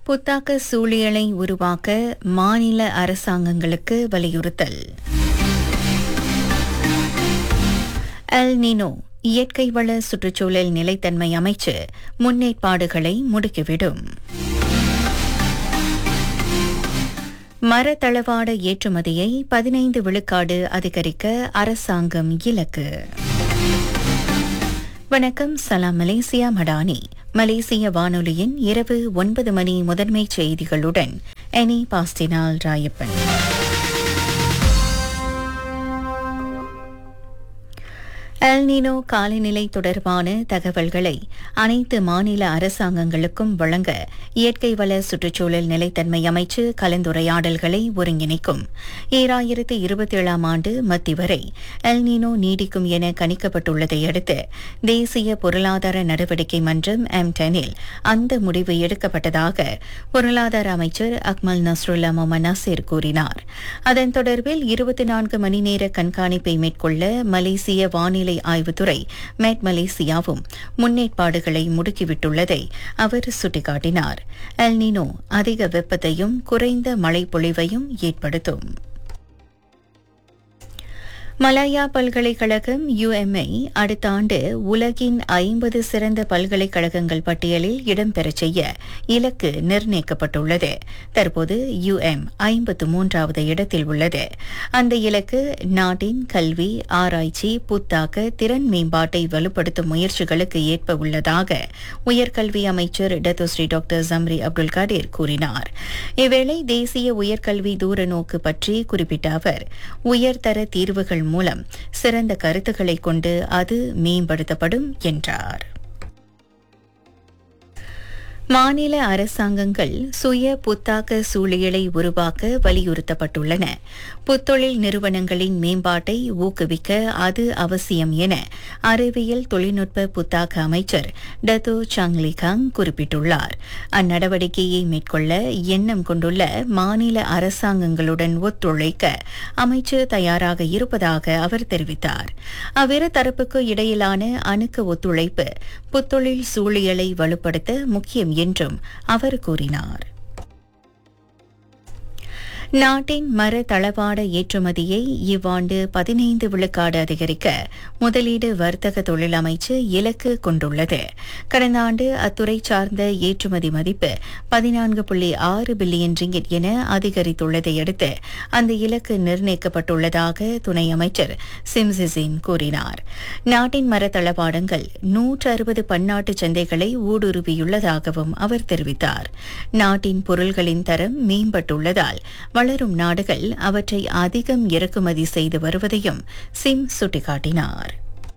புத்தாக்க சூழியலை உருவாக்க மாநில அரசாங்கங்களுக்கு வலியுறுத்தல் எல் நினோ இயற்கை வள சுற்றுச்சூழல் நிலைத்தன்மை அமைச்சு முன்னேற்பாடுகளை முடுக்கிவிடும் மரத்தளவாட ஏற்றுமதியை பதினைந்து விழுக்காடு அதிகரிக்க அரசாங்கம் இலக்கு வணக்கம் சலாம் மலேசியா மடானி மலேசிய வானொலியின் இரவு ஒன்பது மணி முதன்மை செய்திகளுடன் எனி பாஸ்டினால் ராயப்பன் எல்னினோ காலநிலை தொடர்பான தகவல்களை அனைத்து மாநில அரசாங்கங்களுக்கும் வழங்க இயற்கை வள சுற்றுச்சூழல் நிலைத்தன்மை அமைச்சு கலந்துரையாடல்களை ஒருங்கிணைக்கும் ஈராயிரத்து இருபத்தி ஏழாம் ஆண்டு மத்தி வரை எல்னினோ நீடிக்கும் என கணிக்கப்பட்டுள்ளதை அடுத்து தேசிய பொருளாதார நடவடிக்கை மன்றம் எம்டனில் அந்த முடிவு எடுக்கப்பட்டதாக பொருளாதார அமைச்சர் அக்மல் நஸ்ருல்லா மொமன் நசீர் கூறினார் அதன் தொடர்பில் இருபத்தி நான்கு மணி நேர கண்காணிப்பை மேற்கொள்ள மலேசிய வானிலை ஆய்வுத்துறை மேட் மலேசியாவும் முன்னேற்பாடுகளை முடுக்கிவிட்டுள்ளதை அவர் சுட்டிக்காட்டினார் எல்னினோ அதிக வெப்பத்தையும் குறைந்த மழை பொழிவையும் ஏற்படுத்தும் மலாயா பல்கலைக்கழகம் யுஎம்ஐ அடுத்த ஆண்டு உலகின் ஐம்பது சிறந்த பல்கலைக்கழகங்கள் பட்டியலில் இடம்பெறச் செய்ய இலக்கு நிர்ணயிக்கப்பட்டுள்ளது தற்போது யுஎம் ஐம்பத்து மூன்றாவது இடத்தில் உள்ளது அந்த இலக்கு நாட்டின் கல்வி ஆராய்ச்சி புத்தாக்க திறன் மேம்பாட்டை வலுப்படுத்தும் முயற்சிகளுக்கு ஏற்ப உள்ளதாக உயர்கல்வி அமைச்சர் Dato Sri doctor Zambry Abdul Kadir கூறினார் இவ்வேளை தேசிய உயர்கல்வி தூரநோக்கு பற்றி குறிப்பிட்ட அவர் உயர்தர தீர்வுகள் மூலம் சிறந்த கருத்துக்களை கொண்டு அது மேம்படுத்தப்படும் என்றார் மாநில அரசாங்கங்கள் சுய புத்தாக்க சூழியலை உருவாக்க வலியுறுத்தப்பட்டுள்ளன புத்தொழில் நிறுவனங்களின் மேம்பாட்டை ஊக்குவிக்க அது அவசியம் என அறிவியல் தொழில்நுட்ப புத்தாக்க அமைச்சர் டத்தோ சாங்லிகாங் குறிப்பிட்டுள்ளார் அந்நடவடிக்கையை மேற்கொள்ள எண்ணம் கொண்டுள்ள மாநில அரசாங்கங்களுடன் ஒத்துழைக்க அமைச்சு தயாராக இருப்பதாக அவர் தெரிவித்தார் அவ்விரு தரப்புக்கு இடையிலான அணுக்க ஒத்துழைப்பு புத்தொழில் சூழியலை வலுப்படுத்த முக்கியம் என்றும் அவர் கூறினார் நாட்டின் மர தளவாட ஏற்றுமதியை இவ்வாண்டு பதினைந்து விழுக்காடு அதிகரிக்க முதலீடு வர்த்தக தொழில் அமைச்சு இலக்கு கொண்டுள்ளது கடந்த ஆண்டு அத்துறை சார்ந்த ஏற்றுமதி மதிப்பு பதினான்கு புள்ளி ஆறு பில்லியன் ரிங்கிட் என அதிகரித்துள்ளதை அடுத்து அந்த இலக்கு நிர்ணயிக்கப்பட்டுள்ளதாக துணை அமைச்சர் சிம்சிசின் கூறினார் நாட்டின் மர தளவாடங்கள் நூற்று அறுபது பன்னாட்டு சந்தைகளை ஊடுருவியுள்ளதாகவும் அவர் தெரிவித்தார் நாட்டின் பொருள்களின் தரம் மேம்பட்டுள்ளதால் வளரும் நாடுகள் அவற்றை அதிகம் இறக்குமதி செய்து வருவதையும் சிம் சுட்டிக்காட்டினார்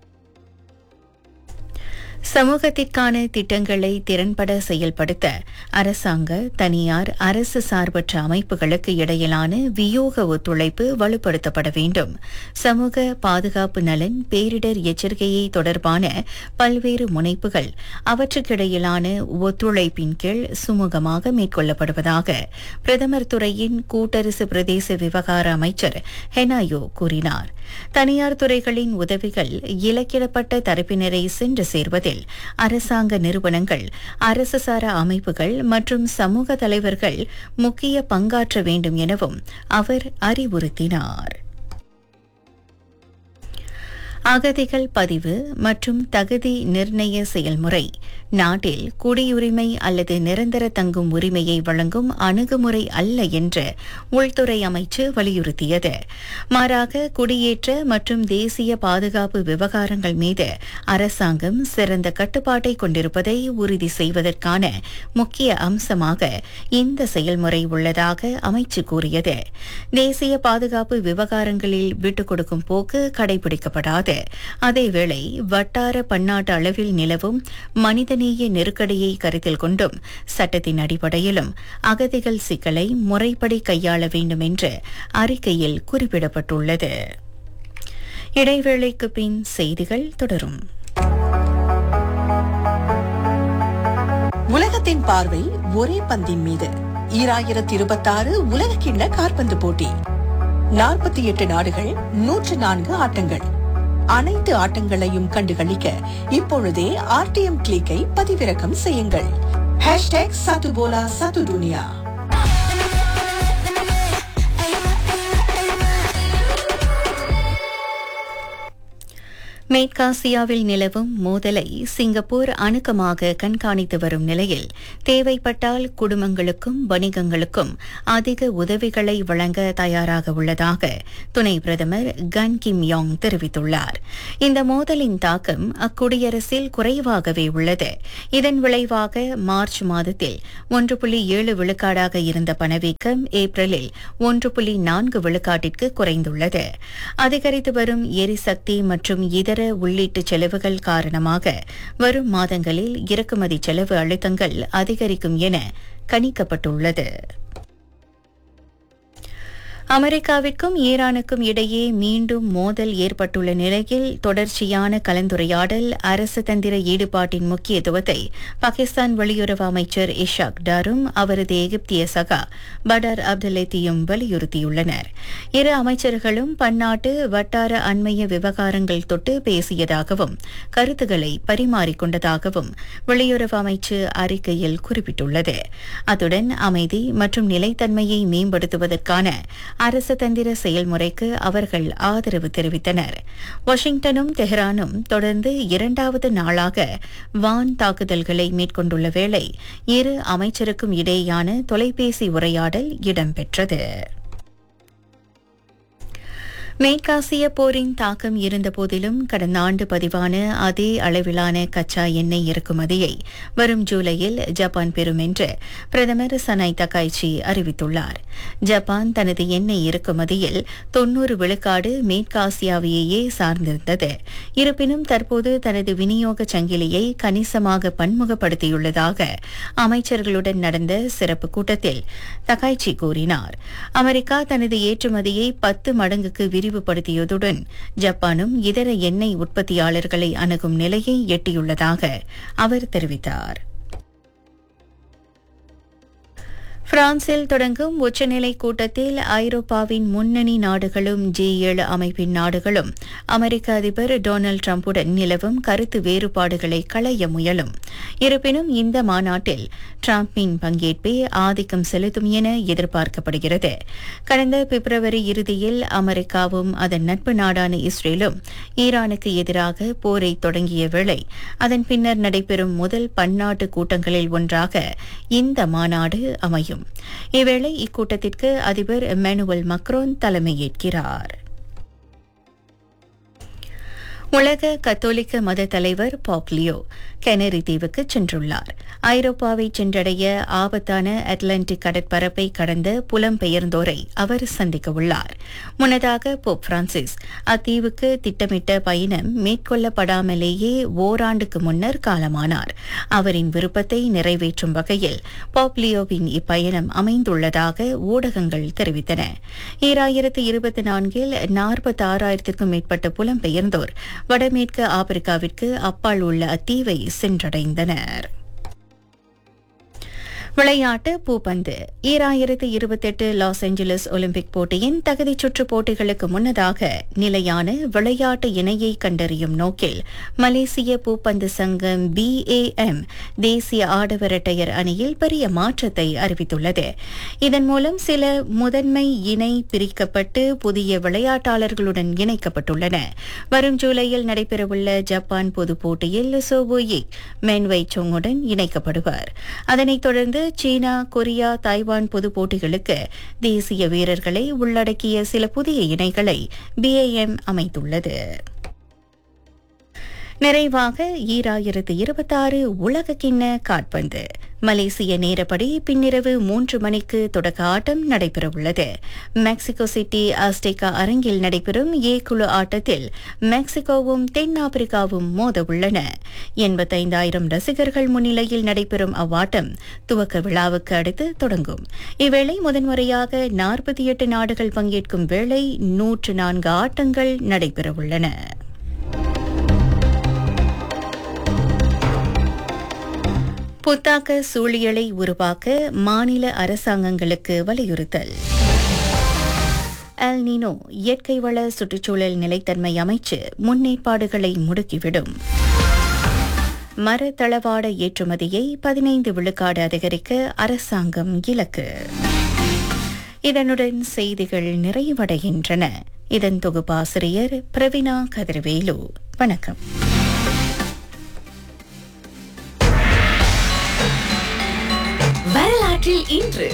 சமூகத்திற்கான திட்டங்களை திறன்பட செயல்படுத்த அரசாங்க தனியார் அரசு சார்பற்ற அமைப்புகளுக்கு இடையிலான வியோக ஒத்துழைப்பு வலுப்படுத்தப்பட வேண்டும் சமூக பாதுகாப்பு நலன் பேரிடர் எச்சரிக்கையை தொடர்பான பல்வேறு முனைப்புகள் அவற்றுக்கிடையிலான ஒத்துழைப்பின் கீழ் சுமூகமாக மேற்கொள்ளப்படுவதாக பிரதமர் துறையின் கூட்டரசு பிரதேச விவகார அமைச்சர் ஹெனாயோ கூறினார் தனியார் துறைகளின் உதவிகள் இலக்கிடப்பட்ட தரப்பினரை சென்று சேர்வதில் அரசாங்க நிறுவனங்கள் அரசு சாரா அமைப்புகள் மற்றும் சமூக தலைவர்கள் முக்கிய பங்காற்ற வேண்டும் எனவும் அவர் அறிவுறுத்தினார் அகதிகள் பதிவு மற்றும் தகுதி நிர்ணய செயல்முறை நாட்டில் குடியுரிமை அல்லது நிரந்தர தங்கும் உரிமையை வழங்கும் அணுகுமுறை அல்ல என்று உள்துறை அமைச்சு வலியுறுத்தியது மாறாக குடியேற்ற மற்றும் தேசிய பாதுகாப்பு விவகாரங்கள் மீது அரசாங்கம் சிறந்த கட்டுப்பாட்டை கொண்டிருப்பதை உறுதி செய்வதற்கான முக்கிய அம்சமாக இந்த செயல்முறை உள்ளதாக அமைச்சு கூறியது தேசிய பாதுகாப்பு விவகாரங்களில் விட்டுக் கொடுக்கும் போக்கு கடைபிடிக்கப்படாது அதேவேளை வட்டார பன்னாட்டு அளவில் நிலவும் மனிதநேய நெருக்கடியை கருத்தில் கொண்டும் சட்டத்தின் அடிப்படையிலும் அகதிகள் சிக்கலை முறைப்படி கையாள வேண்டும் என்று அறிக்கையில் குறிப்பிடப்பட்டுள்ளது இடைவேளைக்கு பின் செய்திகள் தொடரும் உலகத்தின் பார்வை ஒரே பந்தின் மீது ஈராயிரத்தி இருபத்தாறு உலக கிண்ண காற்பந்து போட்டி நாற்பத்தி எட்டு நாடுகள் நூற்று நான்கு ஆட்டங்கள் அனைத்து ஆட்டங்களையும் கண்டுகளிக்க இப்பொழுதே ஆர்டிஎம் கிளிக்கை பதிவிறக்கம் செய்யுங்கள் Hashtag Satu Bola Satu Dunia. மேற்காசியாவில் நிலவும் மோதலை சிங்கப்பூர் அணுக்கமாக கண்காணித்து வரும் நிலையில் தேவைப்பட்டால் குடும்பங்களுக்கும் வணிகங்களுக்கும் அதிக உதவிகளை வழங்க தயாராக உள்ளதாக துணை பிரதமர் கன் கிம் யாங் தெரிவித்துள்ளார் இந்த மோதலின் தாக்கம் அக்குடியரசில் குறைவாகவே உள்ளது இதன் விளைவாக மார்ச் மாதத்தில் ஒன்று புள்ளி ஏழு விழுக்காடாக இருந்த பணவீக்கம் ஏப்ரலில் ஒன்று புள்ளி நான்கு விழுக்காட்டிற்கு குறைந்துள்ளது அதிகரித்து வரும் எரிசக்தி மற்றும் இதர உள்ளீட்டு செலவுகள் காரணமாக வரும் மாதங்களில் இறக்குமதி செலவு அழுத்தங்கள் அதிகரிக்கும் என கணிக்கப்பட்டுள்ளது அமெரிக்காவிற்கும் ஈரானுக்கும் இடையே மீண்டும் மோதல் ஏற்பட்டுள்ள நிலையில் தொடர்ச்சியான கலந்துரையாடல் அரசு தந்திர ஈடுபாட்டின் முக்கியத்துவத்தை பாகிஸ்தான் வெளியுறவு அமைச்சர் இஷாக் டாரும் அவரது எகிப்திய சகா படார் அப்துல்லத்தியும் வலியுறுத்தியுள்ளனர் இரு அமைச்சர்களும் பன்னாட்டு வட்டார அண்மைய விவகாரங்கள் தொட்டு பேசியதாகவும் கருத்துக்களை பரிமாறிக்கொண்டதாகவும் வெளியுறவு அமைச்சு அறிக்கையில் குறிப்பிட்டுள்ளது அத்துடன் அமைதி மற்றும் நிலைத்தன்மையை மேம்படுத்துவதற்கான அரசு தந்திர செயல்முறைக்கு அவர்கள் ஆதரவு தெரிவித்தனர் வாஷிங்டனும் தெஹ்ரானும் தொடர்ந்து இரண்டாவது நாளாக வான் தாக்குதல்களை மேற்கொண்டுள்ள வேளை இரு அமைச்சருக்கும் இடையேயான தொலைபேசி உரையாடல் இடம்பெற்றது மேற்காசிய போரின் தாக்கம் இருந்தபோதிலும் கடந்த ஆண்டு பதிவான அதே அளவிலான கச்சா எண்ணெய் இறக்குமதியை வரும் ஜூலையில் ஜப்பான் பெறும் என்று பிரதமர் சனாய் தகாய்ச்சி அறிவித்துள்ளார் ஜப்பான் தனது எண்ணெய் இறக்குமதியில் தொன்னூறு விழுக்காடு மேற்காசியாவையே சார்ந்திருந்தது இருப்பினும் தற்போது தனது விநியோக சங்கிலியை கணிசமாக பன்முகப்படுத்தியுள்ளதாக அமைச்சர்களுடன் நடந்த சிறப்பு கூட்டத்தில் தகாய்ச்சி கூறினார் அமெரிக்கா தனது ஏற்றுமதியை பத்து மடங்குக்கு விரிவுபடுத்தியதுடன் ஜப்பானும் இதர எண்ணெய் உற்பத்தியாளர்களை அணுகும் நிலையை எட்டியுள்ளதாக அவர் தெரிவித்தார் பிரான்சில் தொடங்கும் உச்சநிலை கூட்டத்தில் ஐரோப்பாவின் முன்னணி நாடுகளும் ஜி ஏழு அமைப்பின் நாடுகளும் அமெரிக்க அதிபர் டொனால்டு டிரம்புடன் நிலவும் கருத்து வேறுபாடுகளை களைய முயலும் இருப்பினும் இந்த மாநாட்டில் டிரம்பின் பங்கேற்பே ஆதிக்கம் செலுத்தும் என எதிர்பார்க்கப்படுகிறது கடந்த பிப்ரவரி இறுதியில் அமெரிக்காவும் அதன் நட்பு நாடான இஸ்ரேலும் ஈரானுக்கு எதிராக போரை தொடங்கிய வேளை அதன் பின்னர் நடைபெறும் முதல் பன்னாட்டு கூட்டங்களில் ஒன்றாக இந்த மாநாடு அமையும் இவ்வேளை இக்கூட்டத்திற்கு அதிபர் எம்மானுவல் மக்ரோன் தலைமையேற்கிறார் உலக கத்தோலிக்க மத தலைவர் பாப்லியோ கெனரி தீவுக்கு சென்றுள்ளார் ஐரோப்பாவை சென்றடைய ஆபத்தான அட்லாண்டிக் கடற்பரப்பை கடந்த புலம்பெயர்ந்தோரை அவர் சந்திக்க உள்ளார் முன்னதாக போப் பிரான்சிஸ் அத்தீவுக்கு திட்டமிட்ட பயணம் மேற்கொள்ளப்படாமலேயே ஓராண்டுக்கு முன்னர் காலமானார் அவரின் விருப்பத்தை நிறைவேற்றும் வகையில் பாப்லியோவின் இப்பயணம் அமைந்துள்ளதாக ஊடகங்கள் தெரிவித்தன ஈராயிரத்து இருபத்தி நான்கில் நாற்பத்தி ஆறாயிரத்திற்கும் மேற்பட்ட புலம்பெயர்ந்தோர் வடமேற்கு ஆப்பிரிக்காவிற்கு அப்பால் உள்ள அத்தீவை சென்றடைந்தனர் விளையாட்டு பூப்பந்து ஈராயிரத்து இருபத்தெட்டு லாஸ் ஏஞ்சலஸ் ஒலிம்பிக் போட்டியின் தகுதிச் சுற்று போட்டிகளுக்கு முன்னதாக நிலையான விளையாட்டு இணையை கண்டறியும் நோக்கில் மலேசிய பூப்பந்து சங்கம் பிஏஎம் தேசிய ஆடவர் இரட்டையர் அணியில் பெரிய மாற்றத்தை அறிவித்துள்ளது இதன் மூலம் சில முதன்மை இணை பிரிக்கப்பட்டு புதிய விளையாட்டாளர்களுடன் இணைக்கப்பட்டுள்ளன வரும் ஜூலையில் நடைபெறவுள்ள ஜப்பான் பொது போட்டியில் சோபோயிக் மென்வை சோங்குடன் இணைக்கப்படுவார் அதனைத் தொடர்ந்து சீனா கொரியா தாய்வான் பொது போட்டிகளுக்கு தேசிய வீரர்களை உள்ளடக்கிய சில புதிய இணைகளை பிஏஎம் அமைத்துள்ளது நிறைவாக ஈராயிரத்து இருபத்தாறு உலக கிண்ண காட்பந்து மலேசிய நேரப்படி பின்னிரவு மூன்று மணிக்கு தொடக்க ஆட்டம் நடைபெறவுள்ளது மெக்சிகோ சிட்டி ஆஸ்டேகா அரங்கில் நடைபெறும் ஏ குழு ஆட்டத்தில் மெக்சிகோவும் தென்னாப்பிரிக்காவும் மோத உள்ளன எண்பத்தைந்தாயிரம் ரசிகர்கள் முன்னிலையில் நடைபெறும் அவ்வாட்டம் துவக்க விழாவுக்கு அடுத்து தொடங்கும் இவ்வேளை முதன்முறையாக நாற்பத்தி எட்டு நாடுகள் பங்கேற்கும் வேளை நூற்று நான்கு ஆட்டங்கள் நடைபெறவுள்ளன புத்தாக்க சூழியலை உருவாக்க மாநில அரசாங்கங்களுக்கு வலியுறுத்தல் அல் நீனோ இயற்கை வள சுற்றுச்சூழல் நிலைத்தன்மை அமைச்சு முன்னேற்பாடுகளை முடுக்கிவிடும் மர தளவாட ஏற்றுமதியை பதினைந்து விழுக்காடு அதிகரிக்க அரசாங்கம் இலக்கு இதனுடன் செய்திகள் நிறைவடைகின்றன இதன் தொகுப்பாசிரியர் பிரவீனா கதிர்வேலு வணக்கம் வரலாற்றில் இன்று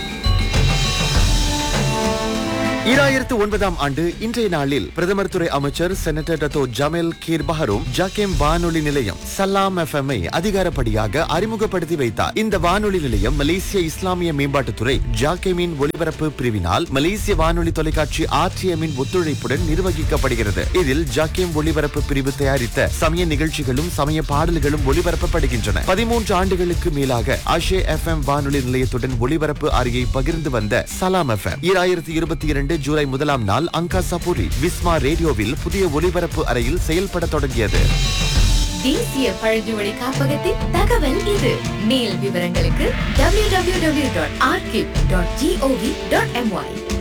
ஈராயிரத்து ஒன்பதாம் ஆண்டு இன்றைய நாளில் பிரதமர் துறை அமைச்சர் செனட்டர் டத்தோ ஜமேல் கீர் பஹரும் ஜாக்கேம் வானொலி நிலையம் சலாம் எஃப்எம் ஐ அதிகாரப்படியாக அறிமுகப்படுத்தி வைத்தார் இந்த வானொலி நிலையம் மலேசிய இஸ்லாமிய மேம்பாட்டுத்துறை ஜாக்கேமின் ஒலிபரப்பு பிரிவினால் மலேசிய வானொலி தொலைக்காட்சி ஆர்டிஎம்மின் ஒத்துழைப்புடன் நிர்வகிக்கப்படுகிறது இதில் ஜாக்கேம் ஒலிபரப்பு பிரிவு தயாரித்த சமய நிகழ்ச்சிகளும் சமய பாடல்களும் ஒலிபரப்பப்படுகின்றன பதிமூன்று ஆண்டுகளுக்கு மேலாக அஷே எஃப்எம் வானொலி நிலையத்துடன் ஒலிபரப்பு அறையை பகிர்ந்து வந்த சலாம் எஃப்எம் ஈராயிரத்தி இருபத்தி இரண்டு ஜூலை முதலாம் நாள் அங்கா சபூரி விஸ்மா ரேடியோவில் புதிய ஒலிபரப்பு அறையில் செயல்பட தொடங்கியது தேசிய பழங்குடி காப்பகத்தின் தகவல் இது மேல் விவரங்களுக்கு www.archive.gov.my